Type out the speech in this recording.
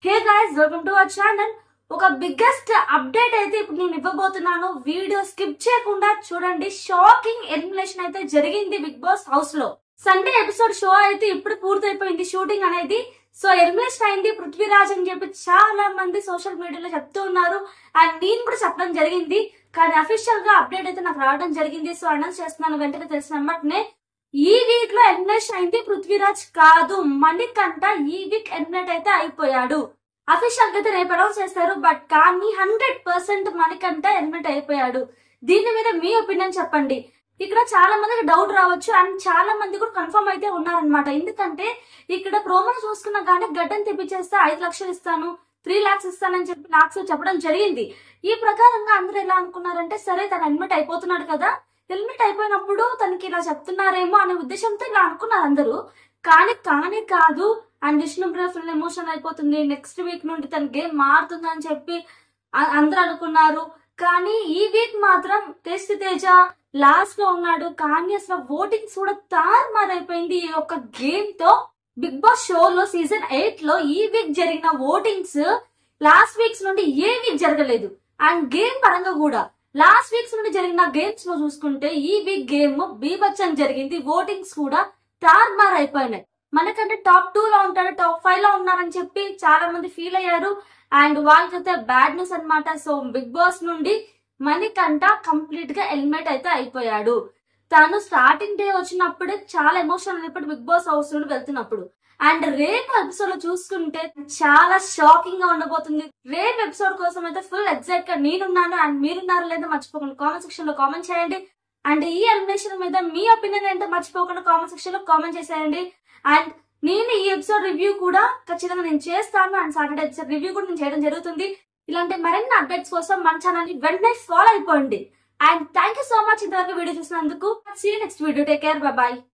hey guys welcome to our channel ఒక biggest update అయితే ఇప్పుడు నేను ఇవ్వబోతున్నాను వీడియో స్కిప్ చేయకుండా చూడండి షాకింగ్ ఎలిమినేషన్ అయితే జరిగింది బిగ్ బాస్ హౌస్ లో సండే ఎపిసోడ్ షో అయితే ఇప్పుడు పూర్తయిపోయింది షూటింగ్ అనేది సో ఎలిమినేషన్ అయింది పృథ్వీరాజ్ అని చెప్పి చాలా మంది సోషల్ మీడియాలో చెప్తూ ఉన్నారు అండ్ నేను కూడా చెప్పడం జరిగింది కానీ అఫీషియల్ గా అప్డేట్ అయితే నాకు రావడం జరిగింది సో అనౌన్స్ చేస్తున్నాను వెంటనే తెలిసిన వెంటనే ఈ వీక్ లో ఎలిమినేషన్ అయింది పృథ్వీరాజ్ కాదు మణికంఠ ఈ వీక్ ఎలిమినేట్ అయితే అయిపోయాడు అఫీషియల్ గా అయితే రేపు అనౌన్స్ చేస్తారు బట్ కానీ హండ్రెడ్ పర్సెంట్ మణికంఠ ఎలిమినేట్ అయిపోయాడు దీని మీద మీ ఒపీనియన్ చెప్పండి ఇక్కడ చాలా మందికి డౌట్ రావచ్చు అండ్ చాలా మంది కూడా కన్ఫర్మ్ అయితే ఉన్నారనమాట ఎందుకంటే ఇక్కడ ప్రోమో చూసుకున్నా కానీ గడ్డని తెప్పించేస్తే ఐదు లక్షలు ఇస్తాను త్రీ లాక్స్ ఇస్తానని చెప్పి లాక్స్ చెప్పడం జరిగింది ఈ ప్రకారంగా అందరూ ఎలా అనుకున్నారంటే సరే తను ఎలిమినేట్ అయిపోతున్నాడు కదా ఎలిమినేట్ అయిపోయినప్పుడు తనకి ఇలా చెప్తున్నారేమో అనే ఉద్దేశంతో ఇలా అనుకున్నారు అందరూ కానీ కానీ కాదు అండ్ విష్ణుప్రియ ఫుల్ ఎమోషన్ అయిపోతుంది నెక్స్ట్ వీక్ నుండి తన గేమ్ మారుతుంది అని చెప్పి అ- అందరూ అనుకున్నారు కానీ ఈ వీక్ మాత్రం టెస్ట్ తేజ లాస్ట్ లో ఉన్నాడు కానీ అసలు ఓటింగ్స్ కూడా తారుమారైపోయింది ఈ యొక్క గేమ్ తో బిగ్ బాస్ షోలో సీజన్ ఎయిట్ లో ఈ వీక్ జరిగిన ఓటింగ్స్ లాస్ట్ వీక్స్ నుండి ఏ వీక్ జరగలేదు అండ్ గేమ్ పరంగా కూడా లాస్ట్ వీక్స్ నుండి జరిగిన గేమ్స్ లో చూసుకుంటే ఈ వీక్ గేమ్ బీభత్సం జరిగింది ఓటింగ్స్ కూడా తారుమార్ అయిపోయినాయి మనకంటే టాప్ టూ లో ఉంటాడు టాప్ ఫైవ్ లో ఉన్నారని చెప్పి చాలా మంది ఫీల్ అయ్యారు అండ్ వాళ్ళకైతే బ్యాడ్ న్యూస్ అన్నమాట సో బిగ్ బాస్ నుండి మణికంఠ కంప్లీట్ గా ఎలిమినేట్ అయితే అయిపోయాడు తను స్టార్టింగ్ డే వచ్చినప్పుడే చాలా ఎమోషనల్ అయినప్పుడు బిగ్ బాస్ హౌస్ నుండి వెళ్తున్నప్పుడు అండ్ రేపు ఎపిసోడ్ లో చూసుకుంటే చాలా షాకింగ్ గా ఉండబోతుంది రేపు ఎపిసోడ్ కోసం అయితే ఫుల్ ఎగ్జాక్ట్ గా నేనున్నాను అండ్ మీరున్నారు లేదో మర్చిపోకుండా కామెంట్ సెక్షన్ లో కామెంట్ చేయండి అండ్ ఈ ఎలిమినేషన్ మీద మీ ఒపీనియన్ ఏంటో మర్చిపోకుండా కామెంట్ సెక్షన్ లో కామెంట్ చేసేయండి అండ్ నేను ఈ ఎపిసోడ్ రివ్యూ కూడా ఖచ్చితంగా నేను చేస్తాను అండ్ సాటర్డే ఎపిసోడ్ రివ్యూ కూడా నేను చేయడం జరుగుతుంది ఇలాంటి మరిన్ని అప్డేట్స్ కోసం మన ఛానల్ ని వెంటనే ఫాలో అయిపోండి and thank you so much ఇంతవరకు వీడియో చూసినందుకు see next video take care bye